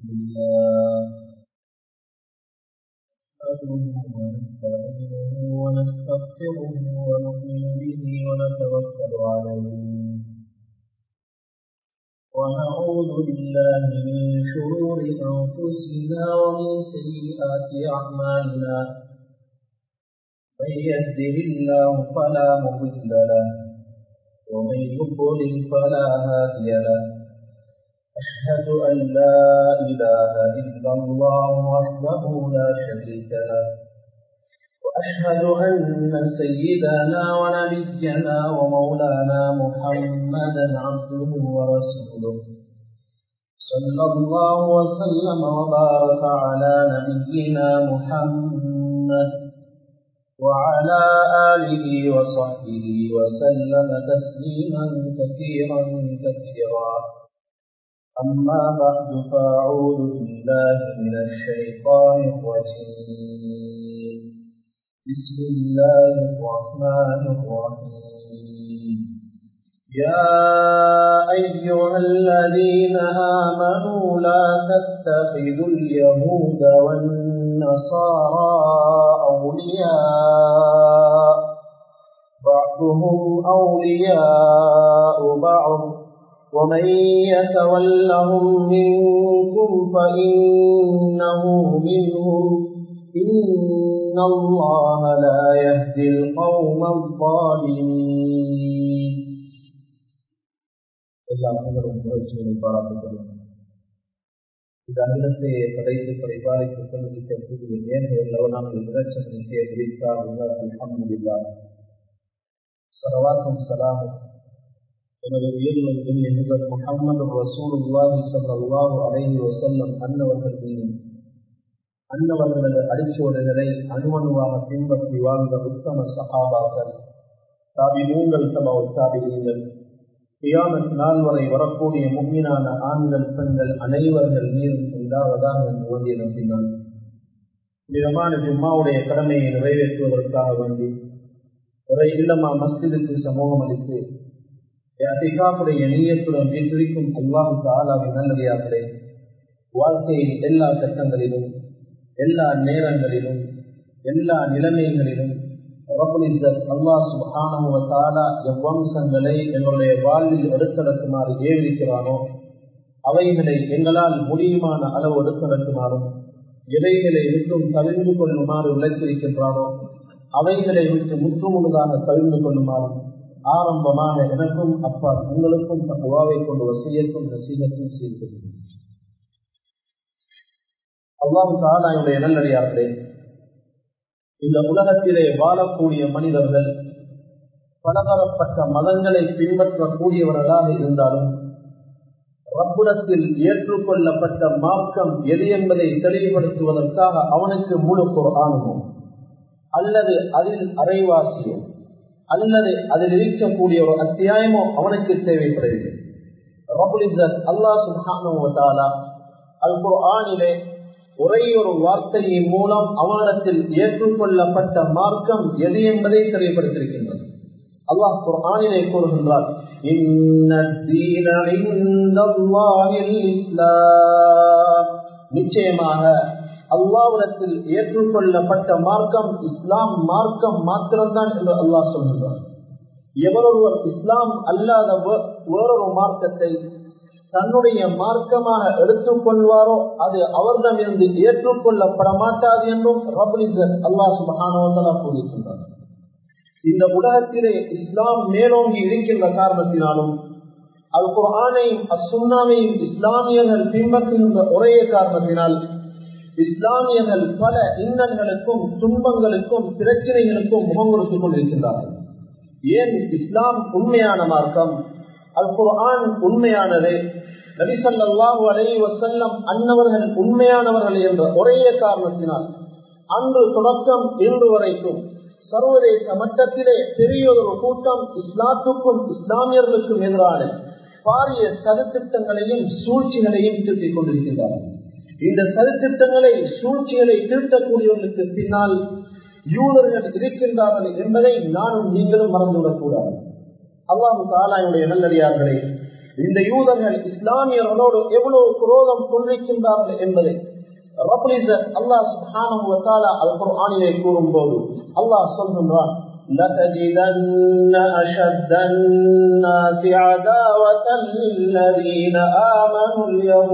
لله نحمده ونستعينه ونستغفره ونؤمن به ونتوكل عليه ونعوذ بالله من شرور أنفسنا ومن سيئات أعمالنا من يهده الله فلا مضل له ومن يضلل فلا هادي له أشهد أن لا إله إلا الله وحده لا شريك له وأشهد أن سيدنا ونبينا ومولانا محمدا عبده ورسوله صلى الله وسلم وبارك على نبينا محمد وعلى آله وصحبه وسلم تسليما كثيرا كثيرا أما بعد فأعوذ بالله من الشيطان الرجيم بسم الله الرحمن الرحيم يا أيها الذين آمنوا لا تتخذوا اليهود والنصارى أولياء بعضهم أولياء بعض ومن يتولهم منكم فإنه منهم إن الله لا يهدي القوم الظالمين எல்லாம் புகழும் புகழ்ச்சிகளை பாராட்டுகிறோம் இந்த அகிலத்தை படைத்து பரிபாலித்துக் கொண்டிருக்கக்கூடிய நேர்மையுள்ளவனாக இறைச்சனுக்கு விழித்தார் அல்ஹம்துலில்லா சரவாத்தும் சலாமும் எனது உயிரிலும் என்பது முகமது ரசூலுல்லாஹி ஸல்லல்லாஹு அலைஹி வஸல்லம் அன்னவர்கள் மீதும் அன்னவர்களது அடிச்சோடுகளை அணுவணுவாக பின்பற்றி வாழ்ந்த உத்தம சகாபாக்கள் தாபிமூங்கள் தம தாபிகள் கியாமத் நாள் வரை வரக்கூடிய முக்கியமான ஆண்கள் பெண்கள் அனைவர்கள் மீதும் உண்டாவதாக என்று ஓடிய நம்பினார் விதமான ஜும்மாவுடைய கடமையை நிறைவேற்றுவதற்காக வேண்டி ஒரே இல்லமா மஸ்ஜிதுக்கு சமூகம் அளித்து அதிகாப்புடைய நீயத்துடன் வீட்டிற்கும் அல்லாஹு தாலாவின் நல்லடியார்களே வாழ்க்கையின் எல்லா கட்டங்களிலும் எல்லா நேரங்களிலும் எல்லா நிலைமைகளிலும் அல்லா சுபானுவ தாலா எவ்வம்சங்களை எங்களுடைய வாழ்வில் எடுத்தடக்குமாறு ஏவிருக்கிறானோ அவைகளை எங்களால் முடியுமான அளவு எடுத்தடக்குமாறும் எவைகளை விட்டும் தவிர்ந்து கொள்ளுமாறு விளக்கியிருக்கின்றானோ அவைகளை விட்டு முற்றுமுழுதாக தவிர்ந்து கொள்ளுமாறும் ஆரம்பமான எனக்கும் அப்பா உங்களுக்கும் தப்புவாவை கொண்டு வசியத்தும் நசீகத்தும் செய்து அவ்வாறு தாலாயுடைய நல்லடியார்களே இந்த உலகத்திலே வாழக்கூடிய மனிதர்கள் பலதரப்பட்ட மதங்களை பின்பற்றக்கூடியவர்களாக இருந்தாலும் ரப்புடத்தில் ஏற்றுக்கொள்ளப்பட்ட மார்க்கம் எது என்பதை தெளிவுபடுத்துவதற்காக அவனுக்கு முழு ஆணுமோ அல்லது அதில் அரைவாசியோ அல்லது அதில் இருக்கக்கூடிய ஒரு அத்தியாயமோ அவனுக்கு தேவைப்படவில்லை அல்லா சுல்ஹானா அல் குர்ஆனிலே ஒரே ஒரு வார்த்தையின் மூலம் அவனிடத்தில் ஏற்றுக்கொள்ளப்பட்ட மார்க்கம் எது என்பதை தெளிவுபடுத்தியிருக்கின்றது அல்லாஹ் குர்ஆனிலே கூறுகின்றார் நிச்சயமாக அல்லாவிடத்தில் ஏற்றுக்கொள்ளப்பட்ட மார்க்கம் இஸ்லாம் மார்க்கம் மாத்திரம்தான் என்று அல்லாஹ் சொல்கின்றார் எவரொருவர் இஸ்லாம் அல்லாத வேறொரு மார்க்கத்தை தன்னுடைய மார்க்கமாக எடுத்துக்கொள்வாரோ அது அவரிடமிருந்து ஏற்றுக்கொள்ளப்பட மாட்டாது என்றும் ரபுலிசர் அல்லாஹ் சுபஹானவந்தலா கூறியிருக்கின்றார் இந்த உலகத்திலே இஸ்லாம் மேலோங்கி இருக்கின்ற காரணத்தினாலும் அது குரானையும் அசுன்னாவையும் இஸ்லாமியர்கள் பின்பற்றுகின்ற ஒரே காரணத்தினால் இஸ்லாமியர்கள் பல இன்னல்களுக்கும் துன்பங்களுக்கும் பிரச்சனைகளுக்கும் முகம் கொடுத்துக் கொண்டிருக்கின்றார்கள் ஏன் இஸ்லாம் உண்மையான மார்க்கம் அல் குர்ஆன் உண்மையானது நபிசல்லாஹு அலை வசல்லம் அன்னவர்கள் உண்மையானவர்கள் என்ற ஒரே காரணத்தினால் அன்று தொடக்கம் இன்று வரைக்கும் சர்வதேச மட்டத்திலே பெரிய ஒரு கூட்டம் இஸ்லாத்துக்கும் இஸ்லாமியர்களுக்கும் எதிரான பாரிய சதுத்திட்டங்களையும் சூழ்ச்சிகளையும் திருத்திக் கொண்டிருக்கின்றார்கள் இந்த சதித்திட்டங்களை சூழ்ச்சிகளை திருத்தக்கூடியவர்களுக்கு பின்னால் யூதர்கள் இருக்கின்றார்கள் என்பதை நானும் நீங்களும் மறந்துவிடக்கூடாது அல்லாஹு தாலாயுடைய நல்லடியார்களே இந்த யூதர்கள் இஸ்லாமியர்களோடு எவ்வளவு குரோதம் கொண்டிருக்கின்றார்கள் என்பதை அல்லாஹ் சுபான அது குர்ஆனிலே கூறும்போது அல்லாஹ் சொல்கின்றான் لتجدن أشد الناس عداوة للذين آمنوا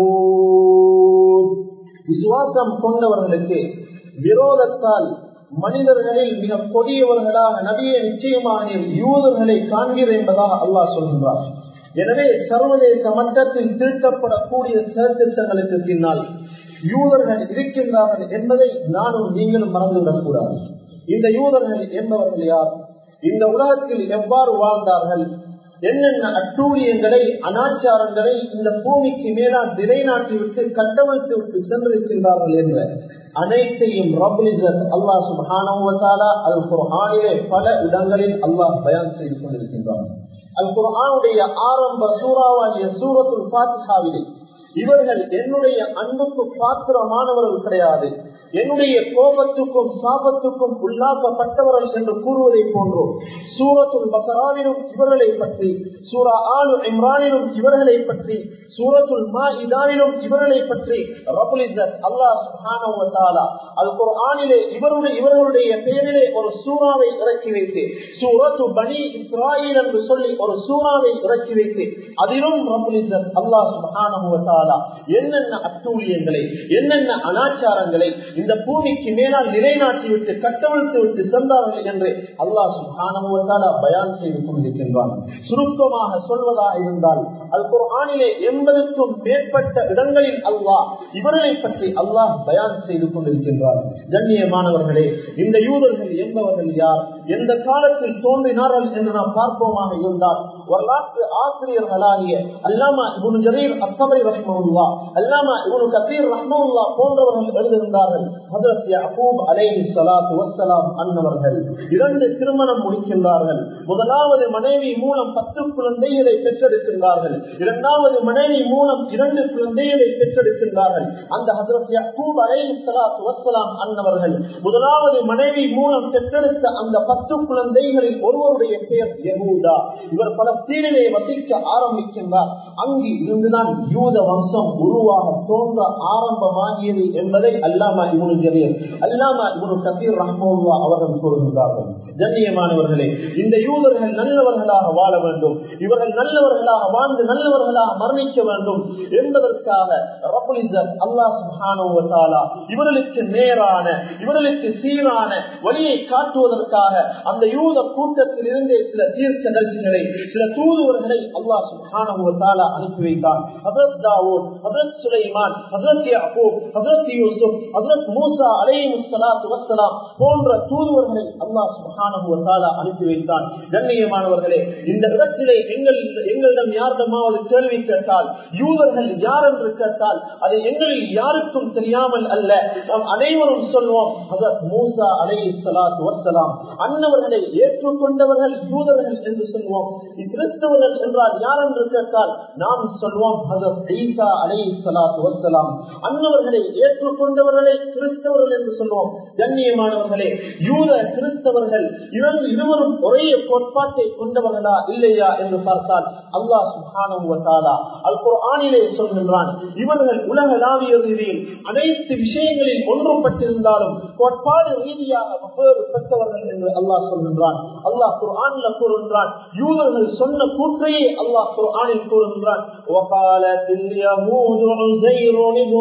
اليهود விசுவாசம் கொண்டவர்களுக்கு விரோதத்தால் மனிதர்களில் மிக கொடியவர்களாக நபியை நிச்சயமாக யூதர்களை காண்கிறேன் என்பதாக அல்லாஹ் சொல்கின்றார் எனவே சர்வதேச மட்டத்தில் தீர்க்கப்படக்கூடிய சட்டத்திட்டங்களுக்கு பின்னால் யூதர்கள் இருக்கின்றார்கள் என்பதை நானும் நீங்களும் மறந்துவிடக் கூடாது இந்த யூதர்கள் என்பவர்கள் யார் இந்த உலகத்தில் எவ்வாறு வாழ்ந்தார்கள் என்னென்ன அட்டூழியங்களை அனாச்சாரங்களை இந்த பூமிக்கு மேலால் நிலைநாட்டிவிட்டு கட்டமைத்து விட்டு சென்றிருக்கின்றார்கள் என்ற அனைத்தையும் ரபுலிசத் அல்லாஹ் சுபானா அல் குர்ஆனிலே பல இடங்களில் அல்லாஹ் பயன் செய்து கொண்டிருக்கின்றார் அல் குர்ஆனுடைய ஆரம்ப சூறாவாகிய சூரத்துல் பாத்திஹாவிலே இவர்கள் என்னுடைய அன்புக்கு பாத்திரமானவர்கள் கிடையாது என்னுடைய கோபத்துக்கும் சாபத்துக்கும் உள்ளாக்கப்பட்டவர்கள் என்று கூறுவதை போன்றோம் சூரத்துல் பக்கராவிலும் இவர்களை பற்றி சூரா ஆலு இம்ரானிலும் இவர்களை பற்றி சூரத்துல் மா இதானிலும் இவர்களை பற்றி ரபுலிசத் அல்லாஹ் சுஹானா அது ஒரு ஆணிலே இவருடைய இவர்களுடைய பெயரிலே ஒரு சூறாவை இறக்கி வைத்து சூரத்து பனி இஸ்ராயில் என்று சொல்லி ஒரு சூறாவை இறக்கி வைத்து அதிலும் ரபுலிசத் அல்லாஹ் சுஹானா என்னென்ன அட்டூழியங்களை என்னென்ன அனாச்சாரங்களை இந்த பூமிக்கு மேலால் நிலைநாட்டிவிட்டு கட்டவிழ்த்து விட்டு சென்றார்கள் என்று அல்லாஹ் சுபானுவத்தால பயான் செய்து கொண்டிருக்கின்றான் சுருக்கமாக சொல்வதாக இருந்தால் அல் குர்ஆனிலே எண்பதுக்கும் மேற்பட்ட இடங்களில் அல்லாஹ் இவர்களை பற்றி அல்லாஹ் பயான் செய்து கொண்டிருக்கின்றார் கண்ணியமானவர்களே இந்த யூதர்கள் என்பவர்கள் யார் எந்த காலத்தில் தோன்றினார்கள் என்று நாம் பார்ப்போமாக இருந்தால் வரலாற்று ஆசிரியர்களாகிய அல்லாமா இவனு ஜரீர் அத்தபரி ரஹ்மவுல்லா அல்லாமா இவனு கபீர் ரஹ்மவுல்லா போன்றவர்கள் எழுதியிருந்தார்கள் ஹதரத் யாக்கூப் அலைஹி ஸலாத்து வஸ்ஸலாம் அன்னவர்கள் இரண்டு திருமணம் முடிக்கின்றார்கள் முதலாவது மனைவி மூலம் பத்து குழந்தைகளை பெற்றெடுக்கின்றார்கள் இரண்டாவது மனைவி மூலம் இரண்டு குழந்தைகளை பெற்றெடுக்கின்றார்கள் அந்த ஹதரத் யாக்கூப் அலைஹி ஸலாத்து வஸ்ஸலாம் அன்னவர்கள் முதலாவது மனைவி மூலம் பெற்றெடுத்த அந்த பத்து குழந்தைகளில் ஒருவருடைய பெயர் யகூதா இவர் பலஸ்தீனிலே வசிக்க ஆரம்பிக்கின்றார் அங்கு இருந்துதான் யூத வம்சம் உருவாக தோன்ற ஆரம்பமாகியது என்பதை அல்லாமா இவனு ஜரீர் அல்லாமா இவனு கபீர் ரஹ்மோல்லா அவர்கள் கூறுகின்றார்கள் கண்ணியமானவர்களே இந்த யூதர்கள் நல்லவர்களாக வாழ வேண்டும் இவர்கள் நல்லவர்களாக வாழ்ந்து நல்லவர்களாக மரணிக்க வேண்டும் என்பதற்காக ரபுலிசர் அல்லாஹ் சுஹானுவத்தாலா இவர்களுக்கு நேரான இவர்களுக்கு சீரான வழியை காட்டுவதற்காக அந்த யூத கூட்டத்தில் இருந்தே சில தீர்க்க தரிசிகளை சில தூதுவர்களை அல்லாஹ் சுஹானுவத்தாலா அனுப்பி வைத்தார் ஹசரத் தாவூத் ஹசரத் சுலைமான் ஹசரத் யாக்கூப் ஹசரத் யூசுப் ஹசரத் மூசா அலைஹி ஸலாத்து வஸ்ஸலாம் போன்ற தூதுவர்களை அல்லாஹ் சுப்ஹானஹு வ தஆலா அனுப்பி வைத்தான் கண்ணியமானவர்களே இந்த இடத்திலே எங்கள் எங்களிடம் யாரிடமாவது கேள்வி கேட்டால் யூதர்கள் யார் என்று கேட்டால் அது எங்களில் யாருக்கும் தெரியாமல் அல்ல நாம் அனைவரும் சொல்வோம் ஹசரத் மூசா அலைஹி ஸலாத்து வஸ்ஸலாம் அன்னவர்களை ஏற்றுக்கொண்டவர்கள் யூதர்கள் என்று சொல்வோம் கிறிஸ்தவர்கள் என்றால் யார் என்று கேட்டால் நாம் சொல்வோம் ஹசரத் ஈசா அலைஹி ஸலாத்து வஸ்ஸலாம் அன்னவர்களை ஏற்றுக்கொண்டவர்களை கிறிஸ்தவர்கள் என்று சொல்வோம் கண்ணியமானவர்களே யூத கிறிஸ்தவர்கள் இரண்டு இருவரும் ஒரே கோட்பாட்டை கொண்டவர்களா இல்லையா என்று பார்த்தால் அல்லாஹ் சுபானுவத்தாலா அல் குர்ஆனிலே சொல்கின்றான் இவர்கள் உலகளாவிய ரீதியில் அனைத்து விஷயங்களில் ஒன்றுபட்டிருந்தாலும் கோட்பாடு ரீதியாக வெவ்வேறு பெற்றவர்கள் என்று அல்லாஹ் சொல்கின்றான் அல்லாஹ் குர்ஆனில் கூறுகின்றான் யூதர்கள் சொன்ன கூற்றையே அல்லாஹ் குர்ஆனில் கூறுகின்றான் وقالت اليهود عزير ابن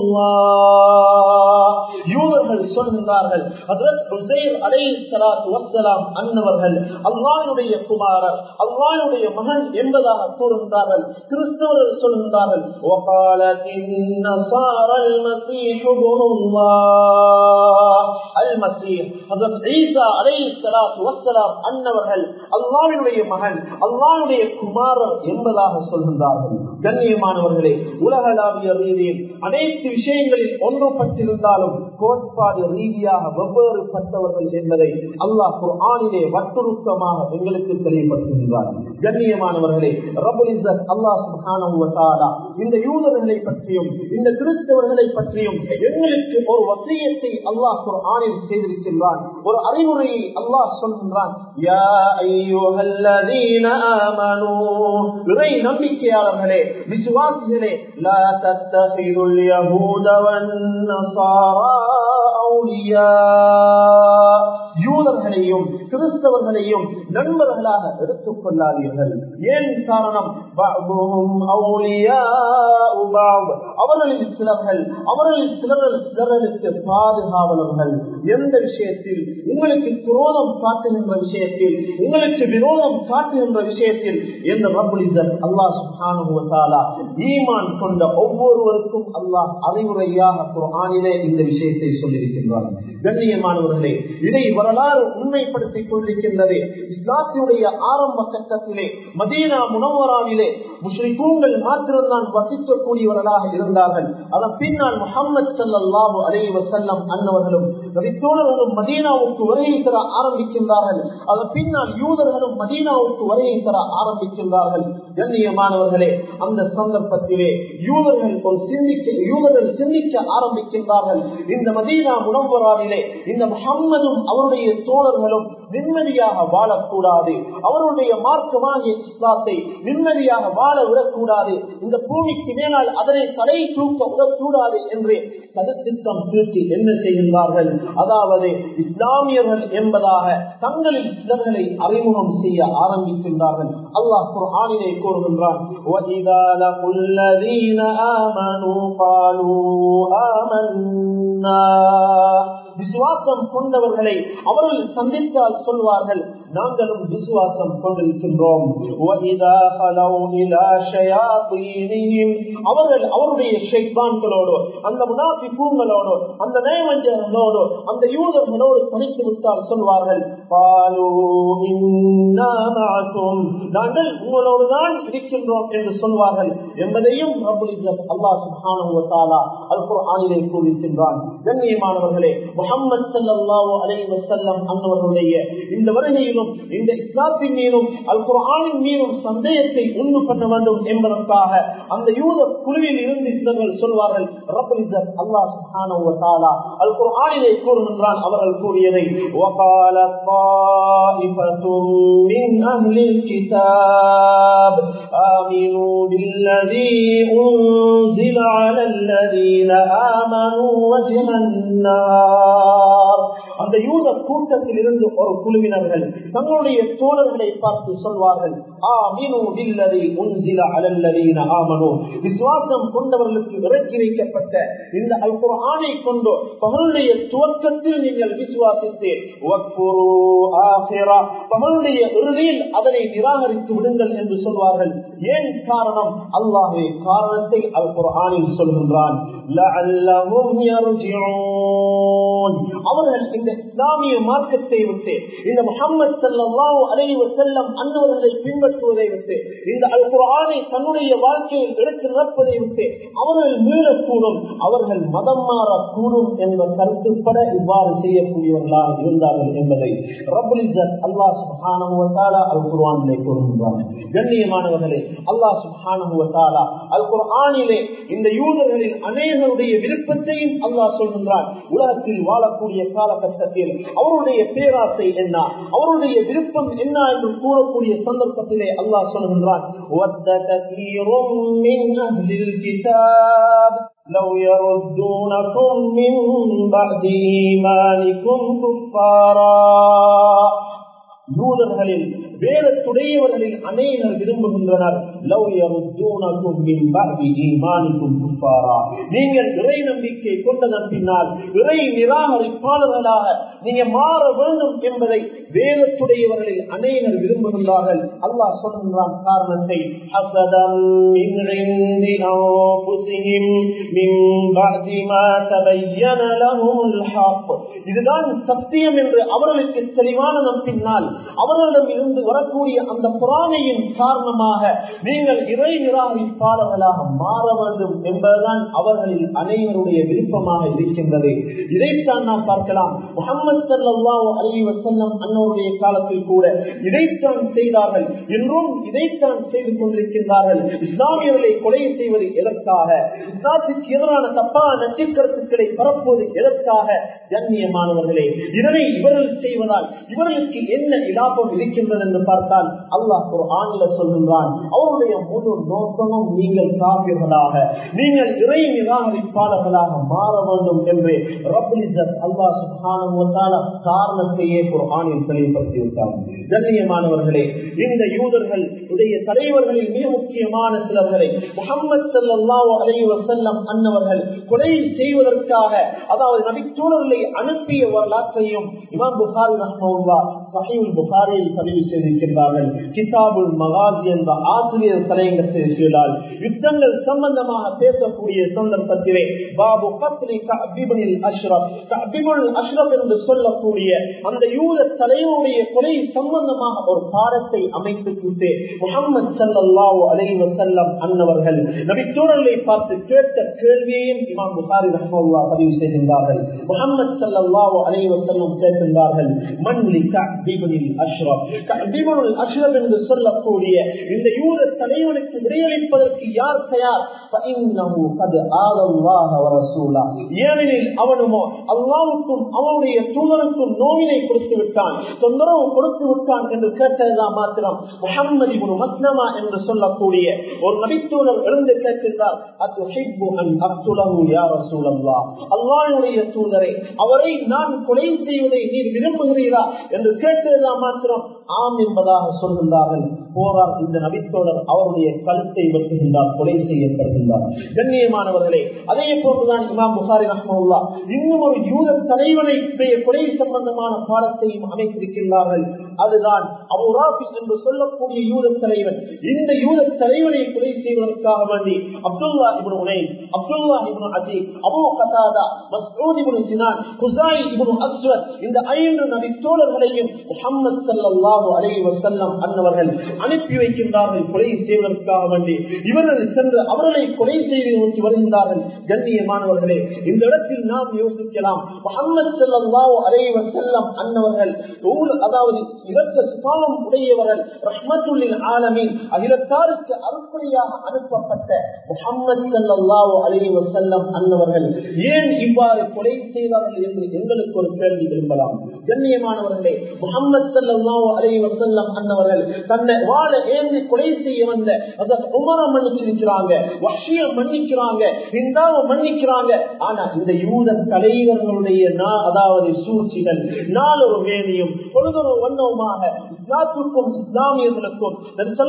الله யூதர்கள் சொல்கின்றார்கள் அன்னவர்கள் அல்லாஹுடைய குமாரர் அல்லாஹுடைய மகன் என்பதாக கூறுகின்றார்கள் கிறிஸ்தவர்கள் சொல்கின்றார்கள் அன்னவர்கள் அல்லாவினுடைய மகன் அல்லாவுடைய குமாரர் என்பதாக சொல்கின்றார்கள் கண்ணியமானவர்களே உலகளாவிய ரீதியில் அனைத்து விஷயங்களில் ஒன்றுபட்டிருந்தாலும் கோட்பாடு ரீதியாக வெவ்வேறு பட்டவர்கள் என்பதை அல்லாஹ் குர்ஆனிலே வட்டுருக்கமாக எங்களுக்கு தெளிவுபடுத்துகின்றார் கண்ணியமானவர்களே ரபுல் இஸ்ஸத் அல்லாஹ் சுப்ஹானஹு வ தஆலா இந்த யூதர்களை பற்றியும் இந்த கிறிஸ்தவர்களை பற்றியும் எங்களுக்கு ஒரு வசியத்தை அல்லாஹ் குர்ஆனில் செய்திருக்கின்றான் ஒரு அறிவுரையை அல்லாஹ் சொல்கின்றான் யா அய்யுஹல்லதீன ஆமனூ இறை நம்பிக்கையாளர்களே விசுவாசிகளே லா தத்தகிதுல் யஹூத வன் நஸாரா அவுலியா யூதர்களையும் கிறிஸ்தவர்களையும் நண்பர்களாக எடுத்துக் கொள்ளாதீர்கள் ஏன் காரணம் பஅதுஹும் அவுலியாஉ பஅத். அவர்களில் சிலர்கள் அவர்களில் சிலர்கள் சிலர்களுக்கு பாதுகாவலர்கள் எந்த விஷயத்தில் உங்களுக்கு குரோதம் காட்டுகின்ற விஷயத்தில் உங்களுக்கு விரோதம் காட்டுகின்ற விஷயத்தில் எந்த ரபுலிசன் அல்லாஹ் சுப்ஹானஹு வ தஆலா ஈமான் கொண்ட ஒவ்வொருவருக்கும் அல்லாஹ் அறிவுரையாக குர்ஆனிலே இந்த விஷயத்தை சொல்லியிருக்கின்றார் கண்ணியமானவர்களே இதை வரலாறு உண்மைப்படுத்திக் கொண்டிருக்கின்றது இஸ்லாத்தினுடைய ஆரம்ப கட்டத்திலே மதீனா முனவராவிலே முஸ்லிகூங்கள் மாத்திரம்தான் வசிக்கக்கூடியவர்களாக இருந்தார்கள் அதன் பின்னால் முகமது சல்லாஹூ அலி வசல்லம் அன்னவர்களும் நபித்தோழர்களும் மதீனாவுக்கு வருகை தர ஆரம்பிக்கின்றார்கள் அதன் பின்னால் யூதர்களும் மதீனாவுக்கு வருகை தர ஆரம்பிக்கின்றார்கள் கண்ணியமானவர்களே அந்த சந்தர்ப்பத்திலே யூதர்கள் ஒரு சிந்திக்க யூதர்கள் சிந்திக்க ஆரம்பிக்கின்றார்கள் இந்த மதீனா முனவராவிலே இந்த முகம்மதும் அவருடைய தோழர்களும் நிம்மதியாக வாழக்கூடாது அவருடைய மார்க்கமாகிய இஸ்லாத்தை நிம்மதியாக வாழ விடக்கூடாது இந்த பூமிக்கு மேலால் அதனை தலை தூக்க விடக்கூடாது என்று கருத்திட்டம் தீர்த்தி என்ன செய்கின்றார்கள் அதாவது இஸ்லாமியர்கள் என்பதாக தங்களில் சிலர்களை அறிமுகம் செய்ய ஆரம்பிக்கின்றார்கள் அல்லாஹ் குர்ஆனிலே கூறுகின்றான் وَإِذَا لَقُوا الَّذِينَ آمَنُوا قَالُوا آمَنَّا விசுவாசம் கொண்டவர்களை அவர்கள் சந்தித்தால் சொல்வார்கள் நாங்களும் விசுவாசம் கொண்டிருக்கின்றோம் وَإِذَا خَلَوْا إِلَى شَيَاطِينِهِمْ அவர்கள் அவருடைய ஷைத்தான்களோடு அந்த முனாஃபிகூங்களோடு அந்த நயவஞ்சர்களோடு அந்த யூதர்களோடு தனித்து விட்டால் சொல்வார்கள் قَالُوا إِنَّا مَعَكُمْ நாங்கள் உங்களோடு தான் இருக்கின்றோம் என்று சொல்வார்கள் என்பதையும் ரப்புல் இஸ்ஸத் அல்லாஹ் சுப்ஹானஹு வ தஆலா அல் குர்ஆனிலே கூறியிருக்கின்றான் கண்ணியமானவர்களே முஹம்மது ஸல்லல்லாஹு அலைஹி வஸல்லம் அன்னவர்களுடைய இந்த வருகையிலும் இந்த இஸ்லாத்தின் மீதும் அல் குர்ஆனின் மீதும் சந்தேகத்தை உண்டு பண்ண வேண்டும் என்பதற்காக அந்த யூத குழுவில் இருந்து சிலர்கள் சொல்வார்கள் ரப்புல் இஸ்ஸத் அல்லாஹ் சுப்ஹானஹு வ தஆலா அல் குர்ஆனிலே கூறுகின்றான் அவர்கள் கூறியதை وقال طائفة من أهل الكتاب آمنوا بالذي أنزل على الذين آمنوا وجه النار அந்த யூத கூட்டத்தில் இருந்து ஒரு குழுவினர்கள் தங்களுடைய தோழர்களை பார்த்து சொல்வார்கள் ஆமினு பில்லதி உன்சில அலல்லதீன ஆமனு விசுவாசம் கொண்டவர்களுக்கு இறக்கி வைக்கப்பட்ட இந்த அல் குர்ஆனை கொண்டு பகலுடைய துவக்கத்தில் நீங்கள் விசுவாசித்து வக்ஃபுரு ஆஹிரா பகலுடைய இறுதியில் அதனை நிராகரித்து விடுங்கள் என்று சொல்வார்கள் ஏன் காரணம் அல்லாஹ்வே காரணத்தை அல் குர்ஆனில் சொல்கின்றான் லஅல்லஹும் யர்ஜிஊன் அவர்கள் இந்த இஸ்லாமிய மார்க்கத்தை விட்டு இந்த முகமது ஸல்லல்லாஹு அலைஹி வஸல்லம் அன்னவர்களை பின்பற்றுவதை விட்டு இந்த அல் குர்ஆனை தன்னுடைய வாழ்க்கையில் எடுத்து நடப்பதை விட்டு அவர்கள் மீளக்கூடும் அவர்கள் மதம் மாறக்கூடும் என்ற கருத்துப்பட இவ்வாறு செய்யக்கூடியவர்களாக இருந்தார்கள் என்பதை ரப்புல் இஸ்ஸத் அல்லாஹ் சுப்ஹானஹு வ தஆலா அல் குர்ஆனிலே கூறுகின்றார் கண்ணியமானவர்களே அல்லாஹ் சுப்ஹானஹு வ தஆலா அல் குர்ஆனிலே இந்த யூதர்களின் அநேகருடைய விருப்பத்தையும் அல்லாஹ் சொல்கின்றார் உலகத்தில் வாழக்கூடிய காலகட்டத்தில் அவருடைய பேராசை என்ன அவருடைய விருப்பம் என்ன என்று கூறக்கூடிய சந்தர்ப்பத்திலே அல்லாஹ் சொல்கின்றான் وَدَّ كَثِيرٌ مِّنْ أَهْلِ الْكِتَابِ لو يردونكم من بعد إيمانكم كفارا யூதர்களில் வேதத்துடையவர்களில் அநேகர் விரும்புகின்றனர் லவ் யருத்தூனக்கும் மின் பஅதி ஈமானிக்கும் குஃபாரா நீங்கள் இறை நம்பிக்கை கொண்டதன் பின்னால் இறை நிராகரிப்பாளர்களாக நீங்க மாற வேண்டும் என்பதை வேதத்துடையவர்களில் அநேகர் விரும்புகின்றார்கள் அல்லாஹ் சொல்கின்றான் காரணத்தை ஹசதம் மின் இந்தி அன்ஃபுஸிஹிம் மின் பஅதி மா தபய்யன லஹுல் ஹக் இதுதான் சத்தியம் என்று அவர்களுக்கு தெளிவானதன் பின்னால் அவர்களிடம் இருந்து வரக்கூடிய அந்த புராணையின் காரணமாக நீங்கள் இறை நிராகரிப்பாளர்களாக மாற வேண்டும் என்பதுதான் அவர்களில் அனைவருடைய விருப்பமாக இருக்கின்றது இதைத்தான் நாம் பார்க்கலாம் முகமது சல்லாஹூ அலி வசல்லம் அன்னோருடைய காலத்தில் கூட இதைத்தான் செய்தார்கள் இன்றும் இதைத்தான் செய்து கொண்டிருக்கின்றார்கள் இஸ்லாமியர்களை கொலை செய்வது எதற்காக இஸ்லாத்துக்கு எதிரான தப்பான நச்சுக்கருத்துக்களை பரப்புவது எதற்காக கண்ணியமானவர்களே இதனை இவர்கள் செய்வதால் இவர்களுக்கு என்ன இலாபம் இருக்கின்றது என்று பார்த்தால் அல்லாஹ் ஒரு ஆணில சொல்கின்றான் அவருடைய முழு நோக்கமும் நீங்கள் காவியர்களாக நீங்கள் இறை நிராகரிப்பாளர்களாக மாற வேண்டும் என்று ரபுலிசத் அல்லாஹ் சுகான காரணத்தையே ஒரு ஆணில் தெளிவுபடுத்தியிருக்கார் கண்ணியமானவர்களே இந்த யூதர்கள் உடைய தலைவர்களில் மிக முக்கியமான சிலர்களை முகமது சல்லாஹூ அலி வசல்லம் அன்னவர்கள் கொலை செய்வதற்காக அதாவது நபித்தோழர்களை அனுப்பிய வரலாற்றையும் இமாம் புகாரி ரஹ்மவுல்லா சஹீல் புகாரியில் பதிவு செய்திருக்கின்றார்கள் கிதாபுல் மகாஜி என்ற ஆசிரியர் தலையங்கத்தினால் யுத்தங்கள் சம்பந்தமாக பேசக்கூடிய சந்தர்ப்பத்திலே பாபு கத்ரி கபிபனில் அஷ்ரப் கபிபுல் அஷ்ரப் என்று சொல்லக்கூடிய அந்த யூத தலைவருடைய கொலை சம்பந்தமாக ஒரு பாடத்தை அமைத்து கொடுத்து முகமது சல்லாஹூ அலை வசல்லம் அன்னவர்கள் நபித்தோழர்களை பார்த்து கேட்ட கேள்வியையும் இமாம் புகாரி ரஹ்மவுல்லா பதிவு செய்கின்றார்கள் முகமது சல்லாஹூ அலை வசல்லம் கேட்கின்றார்கள் மண்லி கபிபனில் அஷ்ரப் கபிபுல் அஷ்ரப் என்று சொல்லக்கூடிய இந்த யூத தலைவனுக்கு விடையளிப்பதற்கு யார் தயார் ஏனெனில் அவனுமோ அல்லாவுக்கும் அவனுடைய தூதருக்கும் நோவினை கொடுத்து விட்டான் தொந்தரவு கொடுத்து விட்டான் என்று கேட்டதுதான் மாத்திரம் முகம்மது மஸ்லமா என்று சொல்லக்கூடிய ஒரு நபித்தூதர் எழுந்து கேட்கின்றார் அல்லாவுடைய தூதரை அவரை நான் கொலை செய்வதை நீர் விரும்புகிறீரா என்று கேட்டதுதான் மாத்திரம் ஆம் என்பதாக சொல்கின்றார்கள் போறார் இந்த நபித்தோழர் அவருடைய கழுத்தை வெட்டுகின்றார் கொலை செய்யப்படுகின்றார் கண்ணியமானவர்களே அதே போன்றுதான் இமாம் புகாரி ரஹ்மவுல்லா இன்னும் ஒரு யூத தலைவனை கொலை சம்பந்தமான பாடத்தையும் அமைத்திருக்கின்றார்கள் அதுதான் அபுராபி என்று சொல்லக்கூடிய யூத தலைவன் இந்த யூத தலைவனை கொலை செய்வதற்காக வேண்டி அப்துல்லா இபுன் உனை Abdullah ibn Adi Abu Qatada Masrooq ibn Sinan Qusai ibn Aswad இந்த ஐந்து நபி தோழர்களையும் முகமது சல்லாஹூ அலை வசல்லம் அன்னவர்கள் அனுப்பி வைக்கின்றார்கள் கொலை செய்வதற்காக வேண்டி இவர்கள் சென்று அவர்களை கொலை செய்து நோக்கி வருகின்றார்கள் கண்ணியமானவர்களே இந்த இடத்தில் நாம் யோசிக்கலாம் முகமது சல்லாஹூ அலை வசல்லம் அன்னவர்கள் அதாவது இதற்கு சுபாவம் உடையவர்கள் ரஹ்மத்துல்லின் ஆலமின் அகிலத்தாருக்கு அறுப்படியாக அனுப்பப்பட்ட முகமது சல்லாஹூ அலி வசல்லம் அன்னவர்கள் ஏன் இவ்வாறு கொலை செய்தார்கள் என்று எங்களுக்கு ஒரு கேள்வி விரும்பலாம் கண்ணியமானவர்களே முகமது சல்லாஹூ அலி வசல்லம் அன்னவர்கள் தன்னை வாழ ஏந்தி கொலை செய்ய வந்த அதற்கு உமர மன்னிச்சிருக்கிறாங்க வஷிய மன்னிக்கிறாங்க இந்தாவ மன்னிக்கிறாங்க ஆனா இந்த யூத தலைவர்களுடைய அதாவது சூழ்ச்சிகள் நாளொரு வேணியும் பொழுதொரு வண்ணவுமாக இஸ்லாத்துக்கும் இஸ்லாமியர்களுக்கும்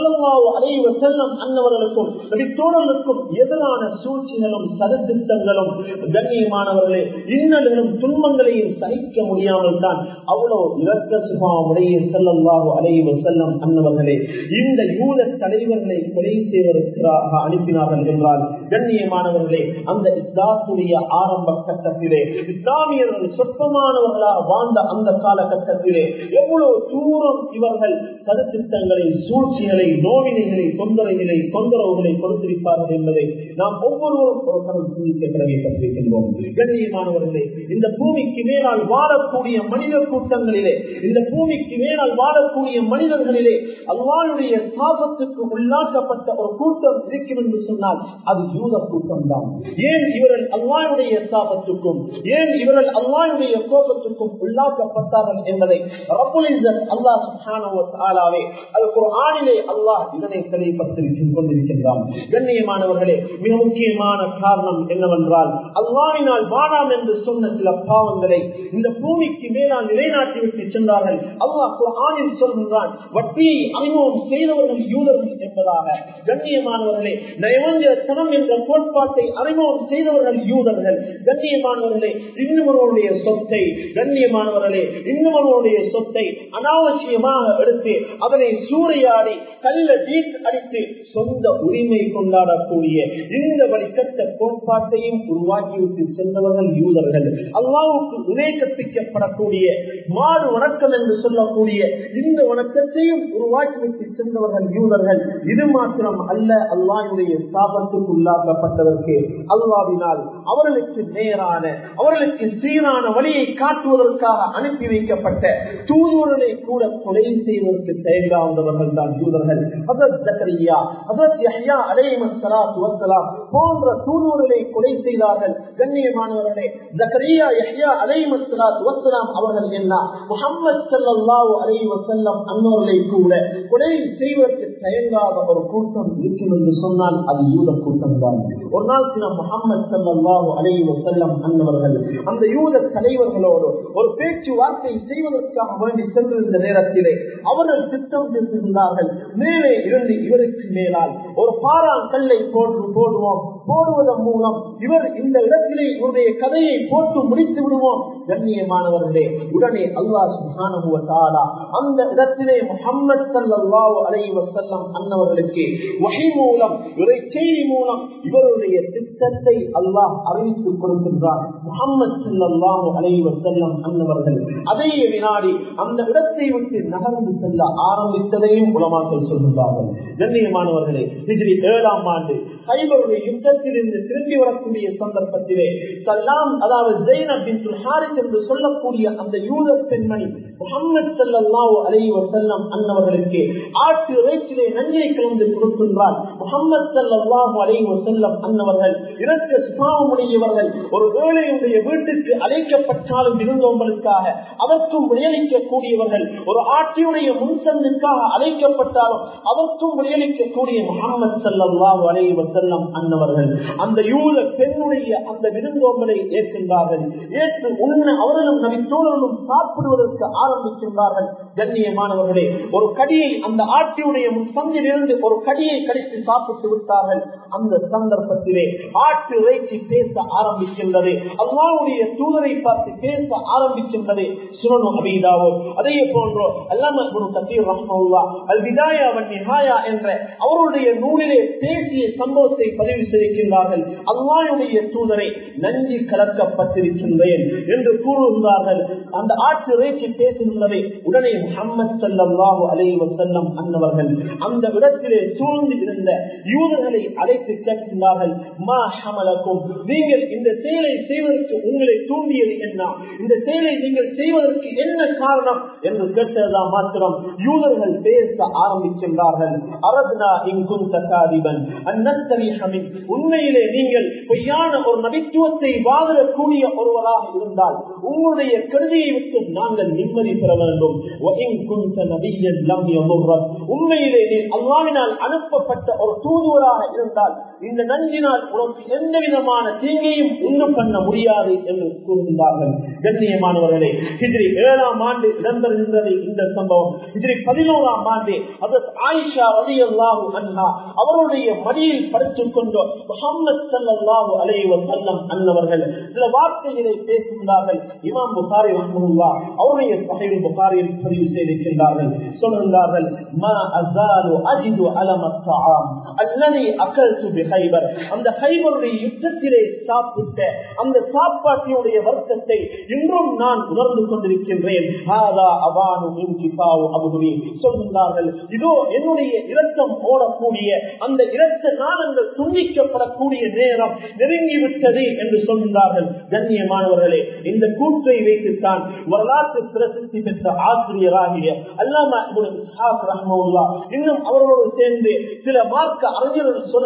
அலைவ செல்லம் அன்னவர்களுக்கும் தோழர்களுக்கும் எதிரான சூழ்ச்சிகளும் சதத்திட்டங்களும் கண்ணியமானவர்களே இன்னல்களும் துன்பங்களையும் சகிக்க முடியாமல் தான் அவ்வளவு இரத்த சுபாவுடைய செல்லல்லாவோ அலைவ செல்லம் அன்னவர்களே இந்த யூத தலைவர்களை கொலை செய்வதற்காக அனுப்பினார்கள் என்றால் கண்ணியமானவர்களே அந்த இஸ்லாத்துடைய ஆரம்ப கட்டத்திலே இஸ்லாமியர்கள் சொற்பமானவர்களாக வாழ்ந்த அந்த காலகட்டத்திலே எவ்வளவு தூரம் இவர்கள் சதத்திட்டங்களை சூழ்ச்சிகளை நோவினைகளை தொந்தரைகளை தொந்தரவுகளை கொடுத்திருப்பார்கள் என்பதை நாம் ஒவ்வொருவரும் ஒரு கணம் சிந்திக்க கடமைப்பட்டிருக்கின்றோம் கண்ணியமானவர்களே இந்த பூமிக்கு மேலால் வாழக்கூடிய மனித கூட்டங்களிலே இந்த பூமிக்கு மேலால் வாழக்கூடிய மனிதர்களிலே அல்லாவுடைய சாபத்துக்கு உள்ளாக்கப்பட்ட ஒரு கூட்டம் இருக்கும் என்று சொன்னால் அது யூத கூட்டம் தான் ஏன் இவர்கள் அல்லாவுடைய சாபத்துக்கும் ஏன் இவர்கள் அல்லாவுடைய கோபத்துக்கும் உள்ளாக்கப்பட்டார்கள் என்பதை அல்லாஹ் சுஹானவே அது ஒரு ஆணிலே அல்லாஹ் இதனை தெளிவுபடுத்திருக்கின்ற கொண்டிருக்கின்றான் கண்ணியமானவர்களே மிக முக்கியமான காரணம் என்னவென்றால் அல்லாவினால் வாழாம் என்று சொன்ன சில பாவங்களை இந்த பூமிக்கு மேலால் நிலைநாட்டி விட்டு சென்றார்கள் அல்லாஹ் ஆணில் சொல்கின்றான் வட்டியை அறிமுக அறிமுகம் செய்தவர்கள் யூதர்கள் என்பதாக கண்ணியமானவர்களே நயவஞ்சத்தனம் என்ற கோட்பாட்டை அறிமுகம் செய்தவர்கள் யூதர்கள் கண்ணியமானவர்களே இன்னொருவருடைய சொத்தை கண்ணியமானவர்களே இன்னொருவருடைய சொத்தை அனாவசியமாக எடுத்து அதனை சூறையாடி கல்ல டீட் அடித்து சொந்த உரிமை கொண்டாடக்கூடிய இந்த வழிகட்ட கோட்பாட்டையும் உருவாக்கிவிட்டு சென்றவர்கள் யூதர்கள் அல்லாவுக்கு உரை கற்பிக்கப்படக்கூடிய மாடு வணக்கம் என்று சொல்லக்கூடிய இந்த வணக்கத்தையும் உருவாக்கிவிட்டு சென்றவர்கள் யூதர்கள் இது மாத்திரம் அல்ல அல்லாஹுடைய சாபத்துக்கு உள்ளாக்கப்பட்டதற்கு அல்லாவினால் அவர்களுக்கு நேரான அவர்களுக்கு சீரான வழியை காட்டுவதற்காக அனுப்பி வைக்கப்பட்ட தூதுவர்களை கூட கொலை செய்வதற்கு தயங்காதவர்கள் தான் யூதர்கள் ஹசரத் ஜக்கரியா ஹசரத் யஹ்யா அலைஹிஸ்ஸலாத்து வஸ்ஸலாம் போன்ற தூதுவர்களை கொலை செய்தார்கள் கண்ணியமானவர்களே ஜக்கரியா யஹ்யா அலைஹிஸ்ஸலாத்து வஸ்ஸலாம் அவர்கள் என்ன முஹம்மது ஸல்லல்லாஹு அலைஹி வஸல்லம் அன்னவர்களை கூட கொலை செய்வதற்கு தயங்காத ஒரு கூட்டம் இருக்கும் என்று சொன்னால் அது யூத கூட்டம் தான் ஒரு நாள் சில முகமது ஸல்லல்லாஹு அலைஹி வஸல்லம் அன்னவர்கள் அந்த யூத தலைவர்களோடு ஒரு பேச்சுவார்த்தை செய்வதற்காக வேண்டி சென்றிருந்த நேரத்திலே அவர்கள் திட்டம் தீர்த்திருந்தார்கள் மேலே இருந்து இவருக்கு மேலால் ஒரு பாறாங்கல்லை போட்டு போடுவோம் போடுவதன் மூலம் இவர் இந்த இடத்திலே இவருடைய கதையை போட்டு முடித்து விடுவோம் கண்ணியமானவர்களே உடனே அல்லாஹ் சுப்ஹானஹு வ தஆலா அந்த இடத்திலே முஹம்மது ஸல்லல்லாஹு அலைஹி வஸல்லம் அன்னவர்களுக்கு வஹி மூலம் இறை செய்தி மூலம் இவருடைய திட்டத்தை அல்லாஹ் அறிவித்து கொடுக்கின்றார் முஹம்மது ஸல்லல்லாஹு அலைஹி வஸல்லம் அன்னவர்கள் அதே வினாடி அந்த இடத்தை விட்டு நகர்ந்து செல்ல ஆரம்பித்ததையும் உலமாக்கள் சொல்கின்றார்கள் கண்ணியமானவர்களே ஹிஜ்ரி ஏழாம் ஆண்டு கைபருடைய யுத்தத்தில் இருந்து திரும்பி வரக்கூடிய சந்தர்ப்பத்திலே சல்லாம் அதாவது ஜெயினப் பின் ஹாரித் என்று சொல்லக்கூடிய அந்த யூத பெண்மணி முகமது சல்லாஹூ அலைஹி வசல்லம் அன்னவர்களுக்கு ஆட்டு இறைச்சிலே நஞ்சை கலந்து கொடுக்கின்றார் முகமது சல்லாஹூ அலைஹி வசல்லம் அன்னவர்கள் இரட்ட சுபாவமுடையவர்கள் ஒரு ஏழையுடைய வீட்டுக்கு அழைக்கப்பட்டாலும் விருந்தோம்பலுக்காக அதற்கும் விளையளிக்கக்கூடியவர்கள் ஒரு ஆட்டியுடைய முன்சந்துக்காக அழைக்கப்பட்டாலும் அதற்கும் விளையளிக்கக்கூடிய முகமது சல்லாஹூ அலைஹி வசல்லம் அன்னவர்கள் அந்த யூத பெண்ணுடைய அந்த விருந்தோம்பலை ஏற்கின்றார்கள் ஏற்று உண்ண அவர்களும் நபித்தோழர்களும் சாப்பிடுவதற்கு ஆரம்பிக்கின்றார்கள் கண்ணியமானவர்களே ஒரு கடியை அந்த ஆட்டியுடைய சந்தில் இருந்து ஒரு கடியை கடித்து சாப்பிட்டு விட்டார்கள் அந்த சந்தர்ப்பத்திலே ஆட்டு இறைச்சி பேச ஆரம்பிக்கின்றது அல்லாவுடைய தூதரை பார்த்து பேச ஆரம்பிக்கின்றது சுரனு அபீதாவோ அதே போன்றோ அல்லாம குரு கபீர் ரஹ்மவுல்லா அல் விதாயா நிஹாயா என்ற அவருடைய நூலிலே பேசிய சம்பவத்தை பதிவு செய்கின்றார்கள் அல்லாவுடைய தூதரை நன்றி கலக்கப்பட்டிருக்கின்றேன் என்று கூறுகின்றார்கள் அந்த ஆட்டு இறைச்சி பேசுகின்றதை உடனே முகமது சல்லாஹு அலை வசல்லம் அன்னவர்கள் அந்த இடத்திலே சூழ்ந்து இருந்த யூதர்களை அழைத்து கேட்கின்றார்கள் மா ஹமலக்கும் நீங்கள் இந்த செயலை செய்வதற்கு உங்களை தூண்டியது என்ன இந்த செயலை நீங்கள் செய்வதற்கு என்ன காரணம் என்று கேட்டதுதான் மாத்திரம் யூதர்கள் பேச ஆரம்பிக்கின்றார்கள் அரத்னா இங்கும் தகாதிபன் அந்நத்தரிஹமின் உண்மையிலே நீங்கள் பொய்யான ஒரு நபித்துவத்தை வாதிடக்கூடிய ஒருவராக இருந்தால் உங்களுடைய கருதியை விட்டு நாங்கள் நிம்மதி பெற வேண்டும் உண்மையிலே நீ அல்லாவினால் அனுப்பப்பட்ட ஒரு தூதுவராக இருந்தால் இந்த நஞ்சினால் உனக்கு எந்த விதமான தீங்கையும் உண்டு பண்ண முடியாது என்று கூறுகின்றார்கள் கண்ணியமானவர்களே ஹிஜ்ரி ஏழாம் ஆண்டு இடம்பெறுகின்றது இந்த சம்பவம் ஹிஜ்ரி பதினோராம் ஆண்டு அதற்கு ஆயிஷா ரவி அல்லாஹு அண்ணா அவருடைய மடியில் படுத்துக் கொண்டு முகமது சல்லாஹு அலைவ செல்லம் அன்னவர்கள் சில வார்த்தைகளை பேசுகின்றார்கள் இமாம் புகாரி ரஹ்மஹுல்லா அவருடைய சஹீல் புகாரியில் பதிவு செய்திருக்கின்றார்கள் சொல்கின்றார்கள் மா அஸாலு அஜிது அலம الطعام الذي اكلت بخيبر அந்த ஹைபருடைய யுத்தத்திலே சாப்பிட்ட அந்த சாப்பாட்டினுடைய வர்க்கத்தை இன்றும் நான் உணர்ந்து கொண்டிருக்கின்றேன் ஹாதா அவானு மின் கிஃபாவு அபுதுரி சொல்கின்றார்கள் இதோ என்னுடைய இரத்தம் ஓடக்கூடிய அந்த இரத்த நாளங்கள் துண்டிக்கப்படக்கூடிய நேரம் நெருங்கிவிட்டது என்று சொல்கின்றார்கள் கண்ணியமானவர்களே இந்த கூற்றை வைத்துத்தான் வரலாற்று பிரசித்தி பெற்ற ஆசிரியராகிய அல்லாம இன்னும் அவர்களோடு சேர்ந்து சில மார்க்க அறிஞர்கள் சொல்கின்றார்கள்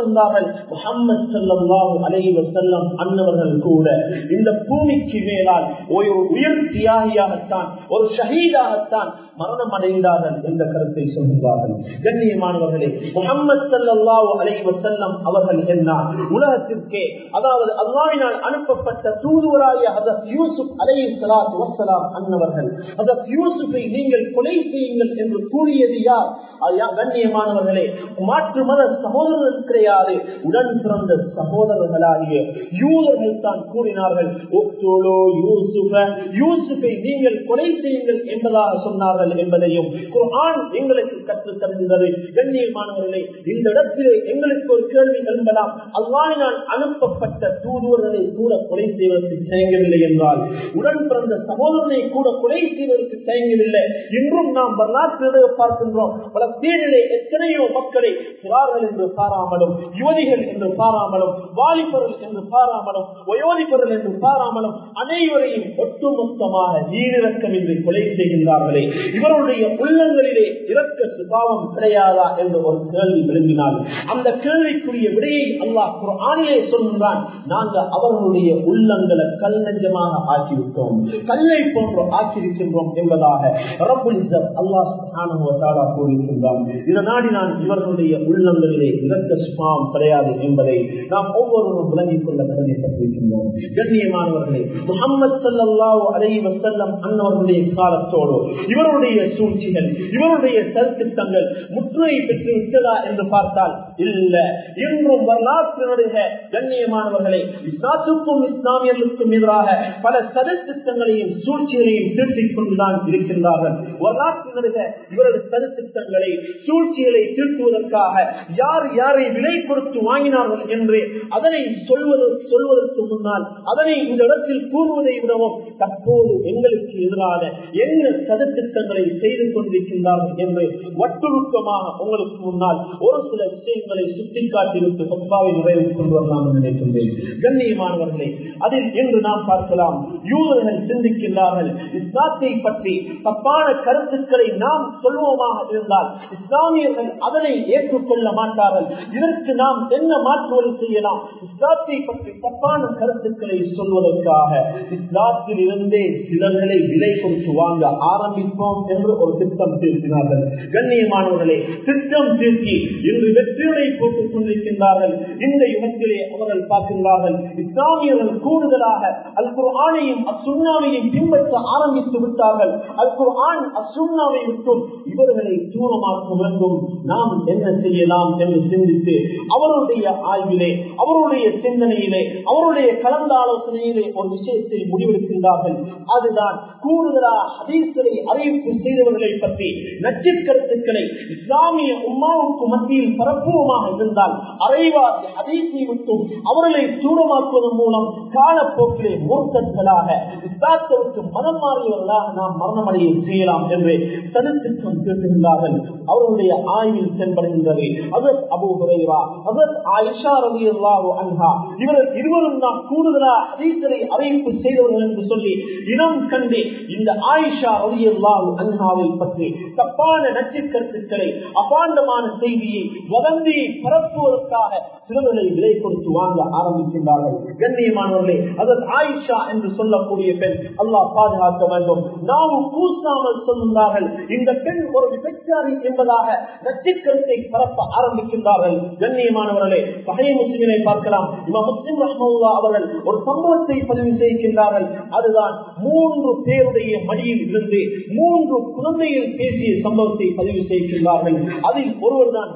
முகம்மது சல்லாஹூ அலைஹி வசல்லம் அன்னவர்கள் கூட இந்த பூமிக்கு மேலால் ஒரு உயர் தியாகியாகத்தான் ஒரு ஷஹீதாகத்தான் மரணம் அடைந்தார்கள் என்ற கருத்தை சொல்கிறார்கள் கண்ணியமானவர்களே முகம்மது சல்லாஹூ அலைஹி வசல்லம் அவர்கள் என்ன உலகத்திற்கே அதாவது அல்லாவினால் அனுப்பப்பட்ட தூதுவராய ஹதத் யூசுப் அலைஹி ஸலாத்து வஸ்ஸலாம் அன்னவர்கள் ஹதத் யூசுஃபை நீங்கள் கொலை செய்யுங்கள் என்று கூறியது யார் ஐயா, கண்ணியமானவர்களே மாற்று மத சகோதரர்கள் கிடையாது உடன் பிறந்த சகோதரர்களாகிய யூதர்கள் தான் கூறினார்கள் "உக்துலு யூசுஃப, யூசுஃபை நீங்கள் கொலை செய்யுங்கள் என்பதாக சொன்னார்கள் என்பதையும் குர்ஆன் எங்களுக்கு கற்றுத் தருகின்றது கண்ணியமானவர்களே இந்த இடத்திலே எங்களுக்கு ஒரு கேள்வி எழும்பலாம் அல்லாஹினால் அனுப்பப்பட்ட தூதுவர்களை கூட கொலை செய்வதற்கு தயங்கவில்லை என்றால் உடன் பிறந்த சகோதரனை கூட கொலை செய்வதற்கு தயங்கவில்லை இன்றும் நாம் வரலாற்று பார்க்கின்றோம் பல தீரிலே எத்தனையோ மக்களை சிறார்கள் என்று பாராமலும் யுவதிகள் என்று பாராமலும் வாலிபர்கள் என்று பாராமலும் வயோதிபர்கள் என்று பாராமலும் அனைவரையும் ஒட்டுமொத்தமாக ஈரிறக்கமின்றி கொலை செய்கின்றார்களே இவருடைய உள்ளங்களிலே இரக்க சுபாவம் கிடையாதா என்று ஒரு கேள்வி விளங்கினால் அந்த கேள்விக்குரிய விடையை அல்லாஹ் குர்ஆனிலே சொல்கின்றான் நாங்கள் அவர்களுடைய உள்ளங்களை கல் நெஞ்சமாக ஆக்கிவிட்டோம் கல்லை போன்று ஆக்கியிருக்கின்றோம் என்பதாக ரப்புல் இஸ்ஸத் அல்லாஹ் சுப்ஹானஹு வ தஆலா கூறியிருக்கின்றான் இதனாடி நான் இவர்களுடைய உள்ளங்களிலே இரக்க சுபாவம் கிடையாது என்பதை நாம் ஒவ்வொருவரும் விளங்கிக் கொள்ள கடமைப்பட்டிருக்கின்றோம் கண்ணியமானவர்களே முகமது சல்லல்லாஹு அலைஹி வஸல்லம் அன்னவர்களுடைய காலத்தோடு இவருடைய சூழ்ச்சிகள் இவருடைய சர்த்திட்டங்கள் முற்றுகை பெற்று விட்டதா என்று பார்த்தால் இல்ல இன்றும் வரலாற்றினுடைய கண்ணியமானவர்களே இஸ்லாத்துக்கும் இஸ்லாமியர்களுக்கும் எதிராக பல சதித்திட்டங்களையும் சூழ்ச்சிகளையும் தீர்த்திக் கொண்டுதான் இருக்கின்றார்கள் வரலாற்றினுடைய இவரது சதித்திட்டங்களை சூழ்ச்சிகளை தீர்த்துவதற்காக யார் யாரை விலை கொடுத்து வாங்கினார்கள் என்று அதனை சொல்வது சொல்வதற்கு முன்னால் அதனை இந்த இடத்தில் கூறுவதை விடவும் தற்போது எங்களுக்கு எதிரான என்ன சதத்திட்டங்களை செய்து கொண்டிருக்கின்றார்கள் என்று ஒட்டுருக்கமாக உங்களுக்கு முன்னால் ஒரு சில விஷயங்களை சுட்டிக்காட்டிவிட்டு கொப்பாவை நிறைவு கொண்டு வரலாம் என்று நினைக்கின்றேன் கண்ணியமானவர்களே அதில் இன்று நாம் பார்க்கலாம் யூதர்கள் சிந்திக்கின்றார்கள் இஸ்லாத்தை பற்றி தப்பான கருத்துக்களை நாம் சொல்வோமாக இருந்தால் இஸ்லாமியர்கள் அதனை ஏற்றுக்கொள்ள மாட்டார்கள் இதற்கு நாம் என்ன மாற்றுவது செய்யலாம் இஸ்லாத்தை பற்றி தப்பான கருத்துக்களை சொல்வதற்காக இஸ்லாத்தில் இருந்தே சிலர்களை விலை கொடுத்து வாங்க ஆரம்பிப்போம் என்று ஒரு திட்டம் தீர்த்தினார்கள் கண்ணியமானவர்களே திட்டம் தீர்த்தி இன்று வெற்றியை போட்டுக் கொண்டிருக்கின்றார்கள் இந்த யுகத்திலே அவர்கள் பார்க்கின்றார்கள் இஸ்லாமியர்கள் கூடுதலாக அல் குர்ஆனையும் அசுண்ணாவையும் பின்பற்ற ஆரம்பித்து விட்டார்கள் அல் குர்ஆன் அசுண்ணாவை விட்டும் இவர்களை தூரமாக்க வேண்டும் நாம் என்ன செய்யலாம் என்று சிந்தித்து அவருடைய ஆய்விலே அவருடைய சிந்தனையிலே அவருடைய கலந்த ஆலோசனையிலே ஒரு விஷயத்தை முடிவெடுக்கின்றார்கள் அதுதான் கூடுதலாக ஹதீஸ்களை அறிவிப்பு செய்தவர்களை பற்றி நச்சு கருத்துக்களை இஸ்லாமிய உம்மாவுக்கு மத்தியில் பரப்புவமாக இருந்தால் அரைவாசி ஹதீஸை விட்டும் அவர்களை தூரமாக்குவதன் மூலம் காலப்போக்கிலே மூர்க்கர்களாக இஸ்லாத்தை விட்டு மனம் மாறியவர்களாக நாம் மரணமடைய செய்யலாம் என்று சதித்திட்டம் கேட்டுகின்றார்கள் அவர்களுடைய ஆய்வில் தென்படுகின்றது அதத் அபு ஹுரைரா அதத் ஆயிஷா ரவி அன்ஹா இவர்கள் இருவரும் நாம் கூடுதலா ஹதீசரை அறிவிப்பு செய்தவர்கள் என்று சொல்லி இனம் கண்டு இந்த ஆயிஷா ரவி அன்ஹாவை பற்றி தப்பான நச்சு கருத்துக்களை அபாண்டமான செய்தியை வதந்தியை பரப்புவதற்காக சிறுவர்களை விலை கொடுத்து வாங்க ஆரம்பிக்கின்றார்கள் கண்ணியமானவர்களே அதற்கு ஆயிஷா என்று சொல்லக்கூடிய பெண் அல்லாஹ் பாதுகாக்க வேண்டும் நாம் கூசாமல் சொல்லுகிறார்கள் இந்த பெண் ஒரு விபச்சாரி என்பதாக நச்சுக்கருத்தை பரப்ப ஆரம்பிக்கின்றார்கள் கண்ணியமானவர்களே சகை முஸ்லிமை பார்க்கலாம் இவ முஸ்லிம் ரஹ்மல்லா அவர்கள் ஒரு சம்பவத்தை பதிவு செய்கின்றார்கள் அதுதான் மூன்று பேருடைய மடியில் இருந்து மூன்று குழந்தைகள் பேசிய சம்பவத்தை பதிவு செய்கின்றார்கள் அதில் ஒருவர் தான்